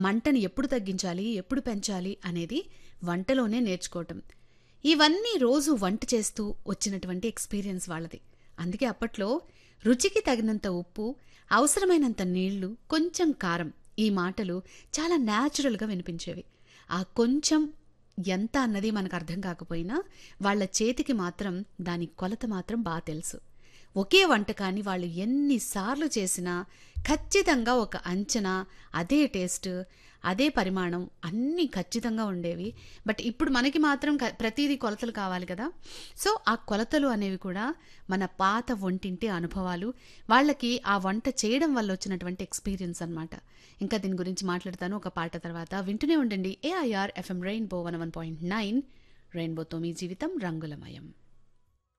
మంటని ఎప్పుడు తగ్గించాలి ఎప్పుడు పెంచాలి అనేది వంటలోనే నేర్చుకోవటం ఇవన్నీ రోజు వంట చేస్తూ వచ్చినటువంటి ఎక్స్పీరియన్స్ వాళ్ళది అందుకే అప్పట్లో రుచికి తగినంత ఉప్పు అవసరమైనంత నీళ్లు కొంచెం కారం ఈ మాటలు చాలా న్యాచురల్గా వినిపించేవి ఆ కొంచెం ఎంత అన్నది మనకు అర్థం కాకపోయినా వాళ్ళ చేతికి మాత్రం దాని కొలత మాత్రం బాగా తెలుసు ఒకే వంటకాన్ని వాళ్ళు ఎన్నిసార్లు చేసినా ఖచ్చితంగా ఒక అంచనా అదే టేస్ట్ అదే పరిమాణం అన్నీ ఖచ్చితంగా ఉండేవి బట్ ఇప్పుడు మనకి మాత్రం క- ప్రతిదీ కొలతలు కావాలి కదా సో ఆ కొలతలు అనేవి కూడా మన పాత వంటింటి అనుభవాలు వాళ్ళకి ఆ వంట చేయడం వల్ల వచ్చినటువంటి ఎక్స్పీరియన్స్ అన్నమాట ఇంకా దీని గురించి మాట్లాడతాను ఒక పాట తర్వాత వింటూనే ఉండండి A I R FM rainbow one one point nine రెయిన్బోతో మీ జీవితం రంగులమయం